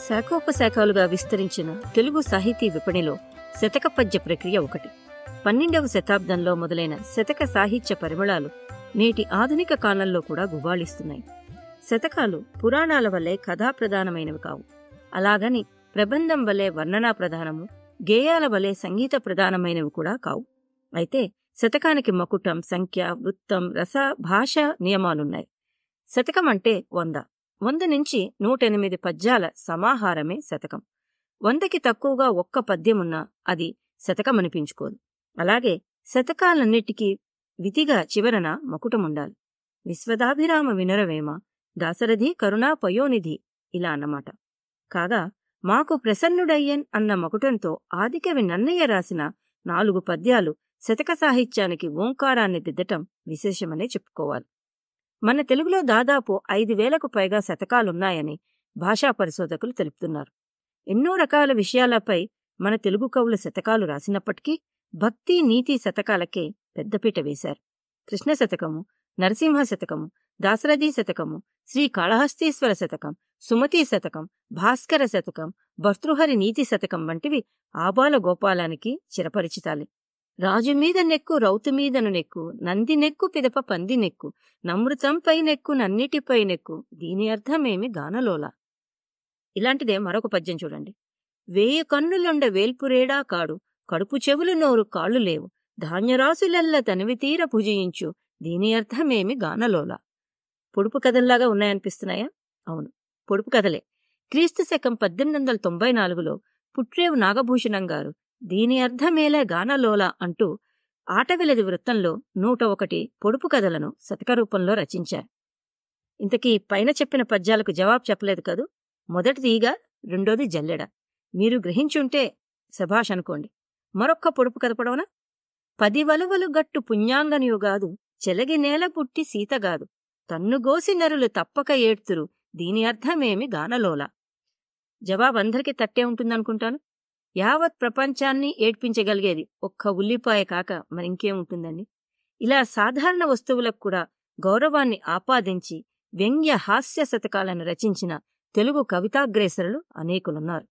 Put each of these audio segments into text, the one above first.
శాఖోపశాఖలుగా విస్తరించిన తెలుగు సాహితీ విపణిలో శతక పద్య ప్రక్రియ ఒకటి పన్నెండవ శతాబ్దంలో మొదలైన శతక సాహిత్య పరిమళాలు నేటి ఆధునిక కాలంలో కూడా గుబాళిస్తున్నాయి శతకాలు పురాణాల వలె కథాప్రధానమైనవి కావు అలాగని ప్రబంధం వలె వర్ణనా ప్రధానము గేయాల వలె సంగీత ప్రధానమైనవి కూడా కావు అయితే శతకానికి మకుటం సంఖ్య వృత్తం రస భాష నియమాలున్నాయి శతకం అంటే వంద వంద నుంచి నూట ఎనిమిది పద్యాల సమాహారమే శతకం వందకి తక్కువగా ఒక్క పద్యమున్నా అది శతకమనిపించుకోదు అలాగే శతకాలన్నిటికీ విధిగా చివరన మకుటముండాలి విశ్వదాభిరామ వినరవేమ దాసరథి కరుణా పయోనిధి ఇలా అన్నమాట కాగా మాకు ప్రసన్నుడయ్యన్ అన్న మకుటంతో ఆదికవి నన్నయ్య రాసిన నాలుగు పద్యాలు శతక సాహిత్యానికి ఓంకారాన్ని దిద్దటం విశేషమనే చెప్పుకోవాలి మన తెలుగులో దాదాపు ఐదు వేలకు పైగా శతకాలున్నాయని భాషా పరిశోధకులు తెలుపుతున్నారు ఎన్నో రకాల విషయాలపై మన తెలుగు కవుల శతకాలు రాసినప్పటికీ భక్తి నీతి శతకాలకే పెద్దపీట వేశారు కృష్ణ శతకము నరసింహ శతకము దాసరథి శతకము శ్రీ కాళహస్తీశ్వర శతకం సుమతి శతకం భాస్కర శతకం భర్తృహరి నీతి శతకం వంటివి ఆబాల గోపాలానికి చిరపరిచితాలే రాజు మీద నెక్కు రౌతు మీదను నెక్కు నంది నెక్కు పిదప పంది నెక్కు నమృతంపై నెక్కు నన్నిటిపై నెక్కు దీని అర్థమేమి గానలోల ఇలాంటిదే మరొక పద్యం చూడండి వేయి కన్నులుండ వేల్పురేడా కాడు కడుపు చెవులు నోరు కాళ్ళు లేవు ధాన్యరాశులెల్ల తనివి తీర భుజించు దీని అర్థమేమి గానలోల పొడుపు కథల్లాగా ఉన్నాయనిపిస్తున్నాయా అవును పొడుపు కథలే క్రీస్తు శకం పద్దెనిమిది వందల తొంభై నాలుగులో పుట్రేవు నాగభూషణం గారు దీని అర్థమేలే గానలోల అంటూ ఆటవిలది వృత్తంలో నూట ఒకటి పొడుపు కథలను శతక రూపంలో రచించారు ఇంతకీ పైన చెప్పిన పద్యాలకు జవాబు చెప్పలేదు కదూ మొదటిది ఈగ రెండోది జల్లెడ మీరు గ్రహించుంటే శభాష్ అనుకోండి మరొక్క పొడుపు కథ పడవనా పది వలువలు గట్టు పుణ్యాంగనియుగాదు చెలగి నేల పుట్టి సీతగాదు తన్నుగోసి నరులు తప్పక ఏడ్తురు దీని అర్థమేమి గానలోల జవాబు అందరికీ తట్టే ఉంటుందనుకుంటాను యావత్ ప్రపంచాన్ని ఏడ్పించగలిగేది ఒక్క ఉల్లిపాయ కాక మరింకేముంటుందండి ఇలా సాధారణ వస్తువులకు కూడా గౌరవాన్ని ఆపాదించి వ్యంగ్య హాస్య శతకాలను రచించిన తెలుగు కవితాగ్రేసరులు అనేకులున్నారు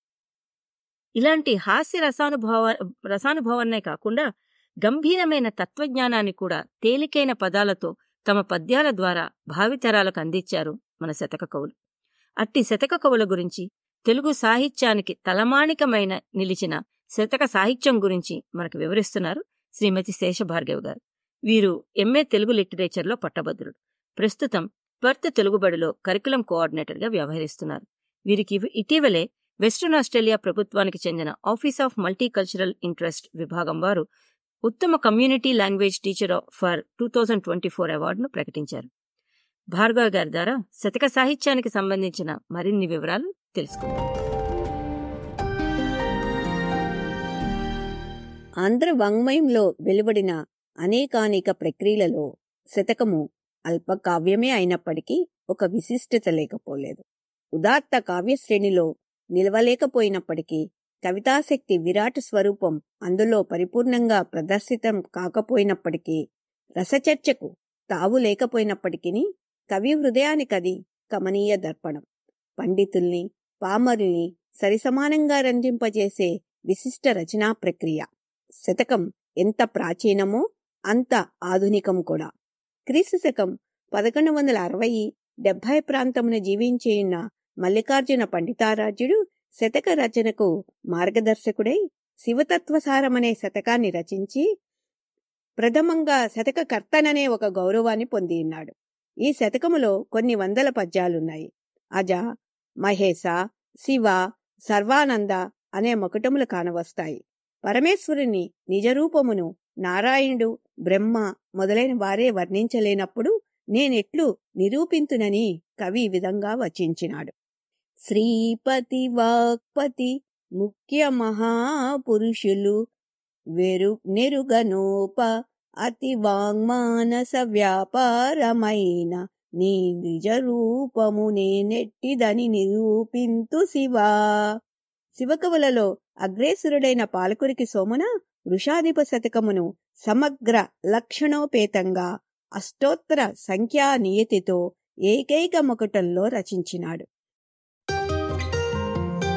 ఇలాంటి హాస్య రసానుభవ రసానుభవాన్నే కాకుండా గంభీరమైన తత్వజ్ఞానాన్ని కూడా తేలికైన పదాలతో తమ పద్యాల ద్వారా భావితరాలకు అందించారు మన శతక కవులు అట్టి శతక కవుల గురించి తెలుగు సాహిత్యానికి తలమాణికమైన నిలిచిన శతక సాహిత్యం గురించి మనకు వివరిస్తున్నారు శ్రీమతి శేషభార్గవ్ గారు వీరు ఎంఏ తెలుగు లిటరేచర్లో పట్టభద్రుడు ప్రస్తుతం పర్త్ తెలుగుబడిలో కరికులం కోఆర్డినేటర్గా వ్యవహరిస్తున్నారు వీరికి ఇటీవలే వెస్ట్రన్ ఆస్ట్రేలియా ప్రభుత్వానికి చెందిన ఆఫీస్ ఆఫ్ మల్టీకల్చరల్ ఇంట్రెస్ట్ విభాగం వారు ఉత్తమ community language teacher for two thousand twenty four అవార్డును ప్రకటించారు భార్గవ్ గారి ద్వారా శతక సాహిత్యానికి సంబంధించిన మరిన్ని వివరాలు తెలుసుకుందాం ఆంధ్ర వాంగ్మయంలో వెలువడిన అనేకానేక ప్రక్రియలలో శతకము అల్పకావ్యమే అయినప్పటికీ ఒక విశిష్టత లేకపోలేదు ఉదాత్త కావ్యశ్రేణిలో నిలవలేకపోయినప్పటికీ కవితాశక్తి విరాట్ స్వరూపం అందులో పరిపూర్ణంగా ప్రదర్శితం కాకపోయినప్పటికీ రసచర్చకు తావు లేకపోయినప్పటికీ కవి హృదయానికది కమనీయ దర్పణం పండితుల్ని పామరుల్ని సరిసమానంగా రంజింపజేసే విశిష్ట రచనా ప్రక్రియ శతకం ఎంత ప్రాచీనమో అంత ఆధునికం కూడా క్రీస్తు శకం పదకొండు వందల అరవై డెబ్బై ప్రాంతమున జీవించేయున్న మల్లికార్జున పండితారాజ్యుడు శతక రచనకు మార్గదర్శకుడై శివతత్వసారమనే శతకాన్ని రచించి ప్రథమంగా శతక కర్తననే ఒక గౌరవాన్ని పొందియున్నాడు ఈ శతకములో కొన్ని వందల పద్యాలున్నాయి అజ మహేశ శివ సర్వానంద అనే మకుటములు కానవస్తాయి పరమేశ్వరుని నిజరూపమును నారాయణుడు బ్రహ్మ మొదలైన వారే వర్ణించలేనప్పుడు నేనెట్లు నిరూపింతునని కవి ఈ విధంగా వచించినాడు శ్రీపతి వాక్పతి ముఖ్య మహాపురుషులు వెరు నెరుగనోప అతి వాంగ్మానస వ్యాపారమైన నీ నిజ రూపము నేనెట్టిదని నిరూపింతు శివా శివకవులలో అగ్రేసురుడైన పాలకురికి సోమున వృషాధిప శతకమును సమగ్ర లక్షణోపేతంగా అష్టోత్తర సంఖ్యా నియతితో ఏకైక ముకుటంలో రచించినాడు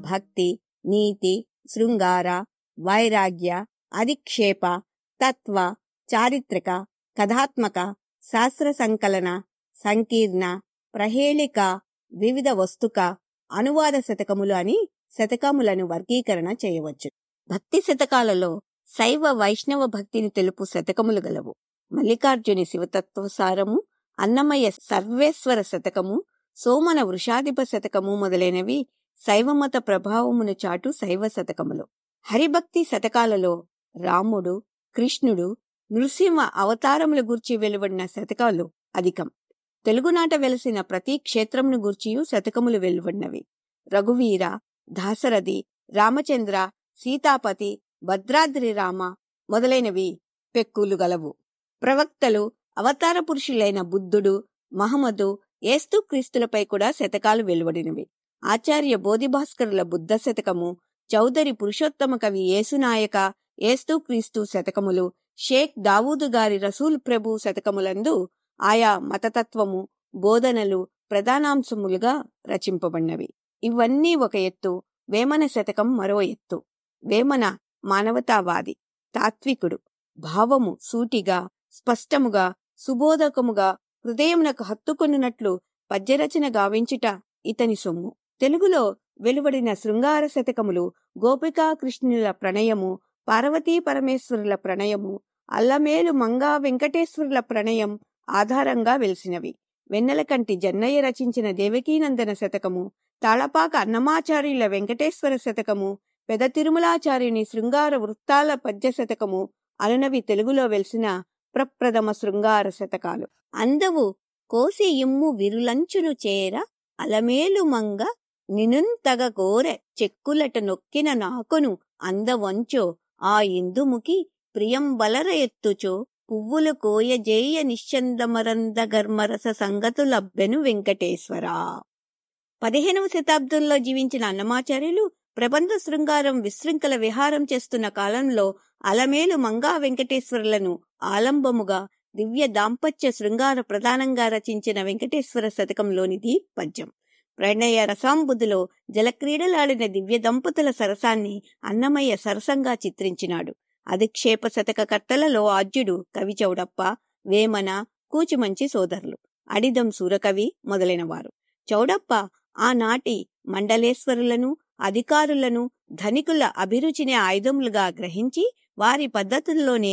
భక్తి నీతి శృంగార వైరాగ్య అధిక్షేప తత్వ చారిత్రక కథాత్మక శాస్త్ర సంకలన సంకీర్ణ ప్రహేళిక వివిధ వస్తుక అనువాద శతకములు అని శతకములను వర్గీకరణ చేయవచ్చు భక్తి శతకాలలో శైవ వైష్ణవ భక్తిని తెలుపు శతకములు గలవు మల్లికార్జుని శివతత్వసారము అన్నమయ్య సర్వేశ్వర శతకము సోమన వృషాధిప శతకము మొదలైనవి శైవమత ప్రభావమును చాటు శైవ శతకములు హరిభక్తి శతకాలలో రాముడు కృష్ణుడు నృసింహ అవతారముల గూర్చి వెలువడిన శతకాలు అధికం తెలుగునాట వెలసిన ప్రతి క్షేత్రమును గూర్చియు శతకములు వెలువడినవి రఘువీర దాసరథి రామచంద్ర సీతాపతి భద్రాద్రి రామ మొదలైనవి పెక్కులు గలవు ప్రవక్తలు అవతార పురుషులైన బుద్ధుడు మహమ్మదు ఏస్తు క్రీస్తులపై కూడా శతకాలు వెలువడినవి ఆచార్య బోధిభాస్కరుల బుద్ధ శతకము చౌదరి పురుషోత్తమ కవి యేసునాయక ఏస్తు క్రీస్తు శతకములు షేక్ దావూదు గారి రసూల్ ప్రభు శతకములందు ఆయా మతతత్వము బోధనలు ప్రధానాంశములుగా రచింపబడినవి ఇవన్నీ ఒక ఎత్తు వేమన శతకం మరో ఎత్తు వేమన మానవతావాది తాత్వికుడు భావము సూటిగా స్పష్టముగా సుబోధకముగా హృదయమునకు హత్తుకొనున్నట్లు పద్యరచన గావించుట ఇతని సొమ్ము తెలుగులో వెలువడిన శృంగార శతకములు గోపికా కృష్ణుల ప్రణయము పార్వతీ పరమేశ్వరుల ప్రణయము అల్లమేలు మంగా వెంకటేశ్వరుల ప్రణయం ఆధారంగా వెలిసినవి వెన్నెలకంటి జన్నయ్య రచించిన దేవకీనందన శతకము తాళపాక అన్నమాచార్యుల వెంకటేశ్వర శతకము పెద తిరుమలాచార్యుని శృంగార వృత్తాల పద్య శతకము అనునవి తెలుగులో వెలిసిన ప్రప్రథమ శృంగార శతకాలు అందవు కోసి ఇమ్ము విరులంచును చేర అలమేలు మంగ నినుంతగ కోరె చెక్కులట నొక్కిన నాకొను అందవంచో ఆ ఇందుముకి ప్రియం బలర ఎత్తుచో పువ్వులు కోయజేయ నిశ్చందమరంద గర్మరస సంగతులబ్బెను వెంకటేశ్వరా పదిహేనవ శతాబ్దంలో జీవించిన అన్నమాచార్యులు ప్రబంధ శృంగారం విశృంఖల విహారం చేస్తున్న కాలంలో అలమేలు మంగా వెంకటేశ్వరులను ఆలంబముగా దివ్య దాంపత్య శృంగార ప్రధానంగా రచించిన వెంకటేశ్వర శతకంలోనిది పద్యం ప్రణయ రసాంబుదిలో జలక్రీడలాడిన దివ్య దంపతుల సరసాన్ని అన్నమయ్య సరసంగా చిత్రించినాడు అధిక్షేప శతక కర్తలలో ఆద్యుడు కవి చౌడప్ప వేమన కూచిమంచి సోదరులు అడిదం సూరకవి మొదలైనవారు చౌడప్ప ఆనాటి మండలేశ్వరులను అధికారులను ధనికుల అభిరుచిని ఆయుధములుగా గ్రహించి వారి పద్ధతుల్లోనే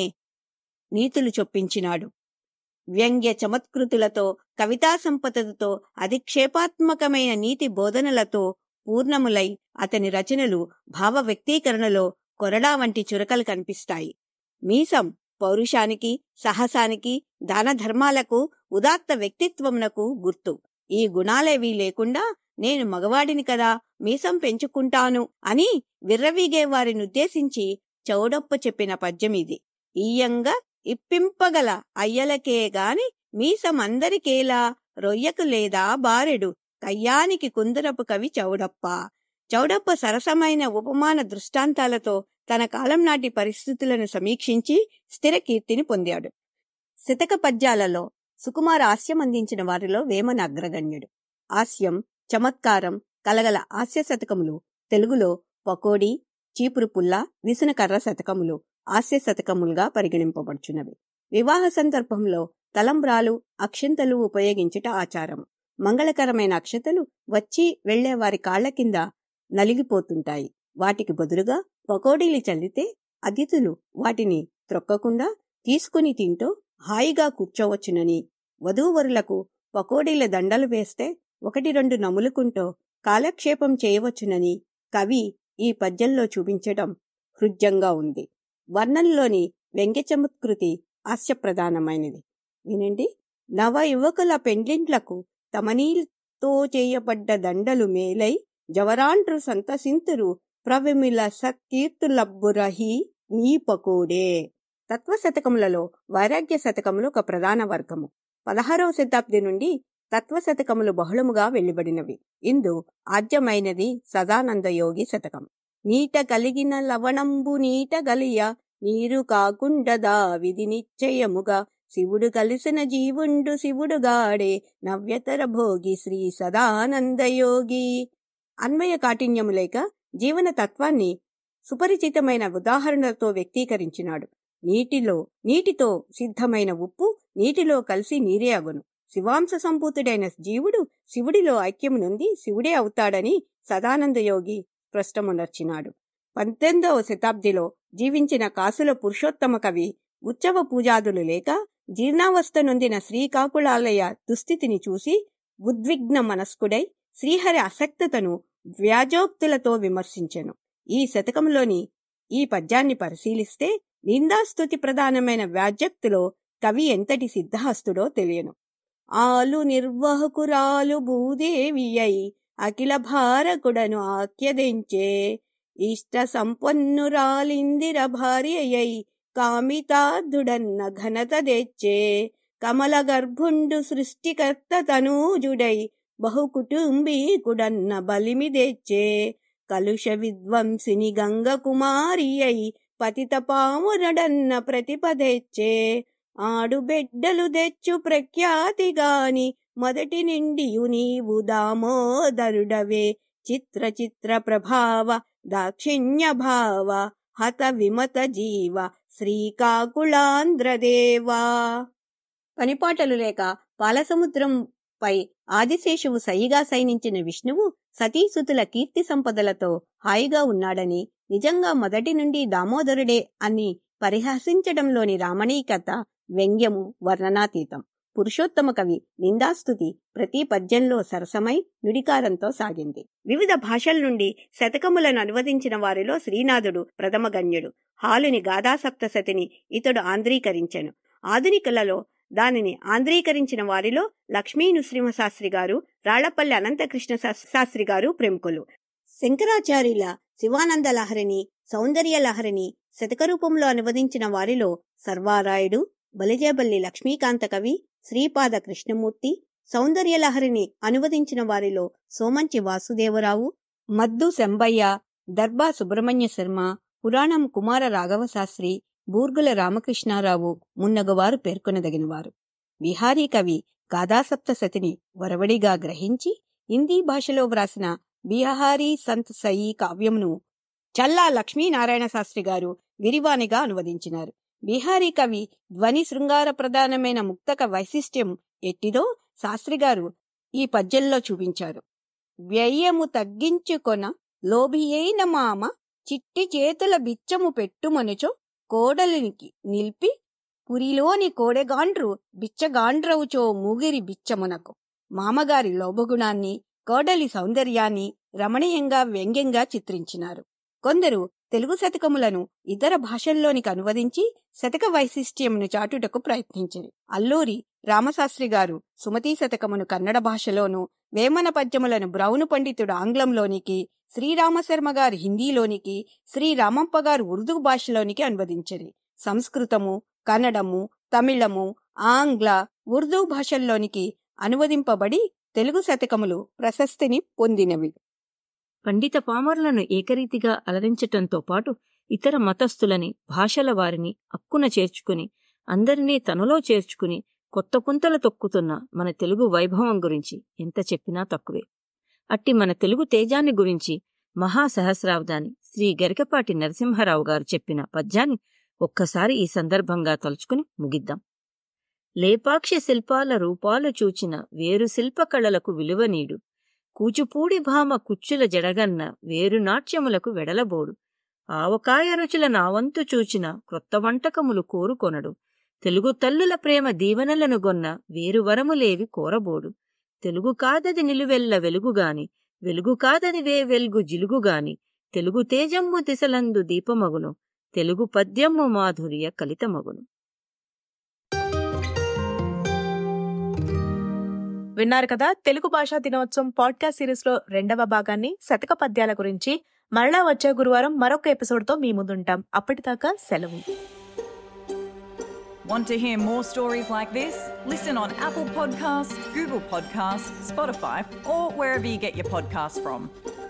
నీతులు చొప్పించినాడు వ్యంగ్య చమత్కృతులతో కవితా సంపదతో అధిక్షేపాత్మకమైన నీతి బోధనలతో పూర్ణములై అతని రచనలు భావ వ్యక్తీకరణలో కొరడా వంటి చురకలు కనిపిస్తాయి మీసం పౌరుషానికి సాహసానికి దాన ధర్మాలకు ఉదాత్త వ్యక్తిత్వమునకు గుర్తు ఈ గుణాలేవీ లేకుండా నేను మగవాడిని కదా మీసం పెంచుకుంటాను అని విర్రవీగే వారినుద్దేశించి చౌడప్ప చెప్పిన పద్యమిది ఈయంగా ఇప్పింపగల అయ్యలకే గాని మీసమందరికేలా రొయ్యకు లేదా బారెడు కయ్యానికి కుందరపు కవి చౌడప్ప చౌడప్ప సరసమైన ఉపమాన దృష్టాంతాలతో తన కాలం నాటి పరిస్థితులను సమీక్షించి స్థిర కీర్తిని పొందాడు శతక పద్యాలలో సుకుమార హాస్యం అందించిన వారిలో వేమన అగ్రగణ్యుడు హాస్యం చమత్కారం కలగల హాస్య శతకములు తెలుగులో పకోడీ చీపురు పుల్ల విసునకర్ర శతకములు హాస్య శతకములుగా పరిగణింపబడుచున్నవి వివాహ సందర్భంలో తలంబ్రాలు అక్షింతలు ఉపయోగించుట ఆచారం మంగళకరమైన అక్షతలు వచ్చి వెళ్లే వారి కాళ్ల కింద నలిగిపోతుంటాయి వాటికి బదులుగా పకోడీలు చల్లితే అతిథులు వాటిని త్రొక్కకుండా తీసుకుని తింటూ హాయిగా కూర్చోవచ్చునని వధూవరులకు పకోడీల దండలు వేస్తే ఒకటి రెండు నములుకుంటూ కాలక్షేపం చేయవచ్చునని కవి ఈ పద్యంలో చూపించడం హృద్యంగా ఉంది వర్ణంలోని వ్యంగ్యచమత్కృతి హాస్యప్రధానమైనది వినండి నవ యువకుల పెండ్లింట్లకు తమనీతో చేయబడ్డ దండలు మేలై జవరాండ్రు సంతసింతురు ప్రవిమిల సత్కీర్తులబ్బురహి నీ పకోడే తత్వశతకములలో వైరాగ్య శతకములు ఒక ప్రధాన వర్గము పదహారవ శతాబ్ది నుండి తత్వ శతకములు బహుళముగా వెలువడినవి ఇందు ఆద్యమైనది సదానంద యోగి శతకం నీట కలిగిన లవణంబు నీట గలియ నీరు కాకుండదా విధి నిశ్చయముగా శివుడు కలిసిన జీవుండు శివుడుగాడే నవ్యతర భోగి శ్రీ సదానందయోగి అన్వయ కాఠిన్యము లేక జీవన తత్వాన్ని సుపరిచితమైన ఉదాహరణలతో వ్యక్తీకరించినాడు నీటిలో నీటితో సిద్ధమైన ఉప్పు నీటిలో కలిసి నీరే అగును శివాంశ సంభూతుడైన జీవుడు శివుడిలో ఐక్యము నుండి శివుడే అవుతాడని సదానంద యోగి స్పష్టమునర్చినాడు పద్దెనిమిదవ శతాబ్దిలో జీవించిన కాసుల పురుషోత్తమ కవి ఉత్సవ పూజాదులు లేక జీర్ణావస్థ నొందిన శ్రీకాకుళాలయ దుస్థితిని చూసి ఉద్విగ్న మనస్కుడై శ్రీహరి అసక్తతను వ్యాజోక్తులతో విమర్శించెను ఈ శతకంలోని ఈ పద్యాన్ని పరిశీలిస్తే నిందాస్తుతి ప్రధానమైన వ్యాజ్యక్తులో కవి ఎంతటి సిద్ధహస్తుడో తెలియను ఆలు నిర్వాహకురాలు భూదేవి అయి అఖిల భారకుడను ఆఖ్యదించే ఇష్ట సంపన్నురాలిందిర భార్య అయి కామితార్థుడన్న ఘనత తెచ్చే కమల గర్భుండు సృష్టికర్త తనూజుడై బహుకుటుంబీకుడన్న బలిమి తెచ్చే కలుష విద్వంసిని గంగ కుమారి అయి పతిత పామురడన్న ప్రతిపదెచ్చే ఆడు బిడ్డలు తెచ్చు ప్రఖ్యాతిగాని మొదటి నిండియు నీవు దామోదరుడవే చిత్ర చిత్ర ప్రభావ దాక్షిణ్య భావ హత విమత జీవ శ్రీకాకుళాంధ్రదేవా పనిపాటలు లేక పాలసముద్రంపై ఆదిశేషువు సయిగా సైనించిన విష్ణువు సతీసుతుల కీర్తి సంపదలతో హాయిగా ఉన్నాడని నిజంగా మొదటి నుండి దామోదరుడే అని పరిహసించడంలోని రామణీకత వ్యంగ్యము వర్ణనాతీతం పురుషోత్తమ కవి నిందాస్తుతి ప్రతి పద్యంలో సరసమై నుడికారంతో సాగింది వివిధ భాషల నుండి శతకములను అనువదించిన వారిలో శ్రీనాథుడు ప్రథమ గణ్యుడు హాలుని గాథాసప్తశతిని ఇతడు ఆంధ్రీకరించెను ఆధునికులలో దానిని ఆంధ్రీకరించిన వారిలో లక్ష్మీ నృసింహశాస్త్రి గారు రాళ్లపల్లి అనంతకృష్ణ శాస్త్రి గారు ప్రముఖులు శంకరాచార్యుల శివానంద లహరిని సౌందర్య లహరిని శతక రూపంలో అనువదించిన వారిలో సర్వారాయుడు బలిజేబల్లి లక్ష్మీకాంత కవి శ్రీపాద కృష్ణమూర్తి సౌందర్యలహరిని అనువదించిన వారిలో సోమంచి వాసుదేవరావు మద్దు శంబయ్య దర్బా సుబ్రహ్మణ్య శర్మ పురాణం కుమార రాఘవ శాస్త్రి బూర్గుల రామకృష్ణారావు మున్నగువారు పేర్కొనదగినవారు బిహారీ కవి గాథాసప్తశతిని వరవడిగా గ్రహించి హిందీ భాషలో వ్రాసిన బిహారీ సంత్ సయీ కావ్యమును చల్లా లక్ష్మీనారాయణ శాస్త్రి గారు విరివానిగా అనువదించినారు బిహారీ కవి ధ్వని శృంగార ప్రధానమైన ముక్తక వైశిష్ట్యం ఎట్టిదో శాస్త్రిగారు ఈ పద్యంలో చూపించారు వ్యయము తగ్గించుకొన లోభియైన మామ చిట్టి చేతుల బిచ్చము పెట్టుమనుచో కోడలినికి నిలిపి పురిలోని కోడెగాండ్రు బిచ్చగాండ్రవుచో మూగిరి బిచ్చమునకు మామగారి లోభగుణాన్ని కోడలి సౌందర్యాన్ని రమణీయంగా వ్యంగ్యంగా చిత్రించినారు కొందరు తెలుగు శతకములను ఇతర భాషల్లోనికి అనువదించి శతక వైశిష్ట్యమును చాటుటకు ప్రయత్నించారు అల్లూరి రామశాస్త్రి గారు సుమతీ శతకమును కన్నడ భాషలోను వేమన పద్యములను బ్రౌను పండితుడు ఆంగ్లంలోనికి శ్రీరామశర్మ గారు హిందీలోనికి శ్రీరామప్ప గారు ఉర్దూ భాషలోనికి అనువదించరి సంస్కృతము కన్నడము తమిళము ఆంగ్ల ఉర్దూ భాషల్లోనికి అనువదింపబడి తెలుగు శతకములు ప్రశస్తిని పొందినవి పండిత పామరులను ఏకరీతిగా అలరించటంతో పాటు ఇతర మతస్థులని భాషల వారిని అక్కున చేర్చుకుని అందరినీ తనలో చేర్చుకుని కొత్త పుంతలు తొక్కుతున్న మన తెలుగు వైభవం గురించి ఎంత చెప్పినా తక్కువే అట్టి మన తెలుగు తేజాన్ని గురించి మహాసహస్రావధాని శ్రీ గరికపాటి నరసింహారావు గారు చెప్పిన పద్యాన్ని ఒక్కసారి ఈ సందర్భంగా తలుచుకుని ముగిద్దాం లేపాక్షి శిల్పాల రూపాలు చూచిన వేరు శిల్పకళలకు విలువనీడు కూచుపూడి భామ కుచ్చుల జడగన్న వేరు నాట్యములకు వెడలబోడు ఆవకాయ రుచుల నావంతు చూచిన క్రొత్త వంటకములు కోరుకొనడు తెలుగు తల్లుల ప్రేమ దీవెనలను గొన్న వేరు వరములేవి కోరబోడు తెలుగు కాదది నిలువెల్ల వెలుగుగాని వెలుగు కాదది వే వెలుగు జిలుగుగాని తెలుగు తేజమ్ము దిశలందు దీపమగును తెలుగు పద్యమ్ము మాధుర్య కలితమగును విన్నారు కదా తెలుగు భాషా దినోత్సవం పాడ్కాస్ట్ సిరీస్ లో రెండవ భాగాన్ని శతక పద్యాల గురించి మరలా వచ్చే గురువారం మరొక ఎపిసోడ్ తో మీ ముందుంటాం అప్పటిదాకా సెలవు Want to hear more stories like this? Listen on Apple Podcasts, Google Podcasts, Spotify, or wherever you get your podcasts from.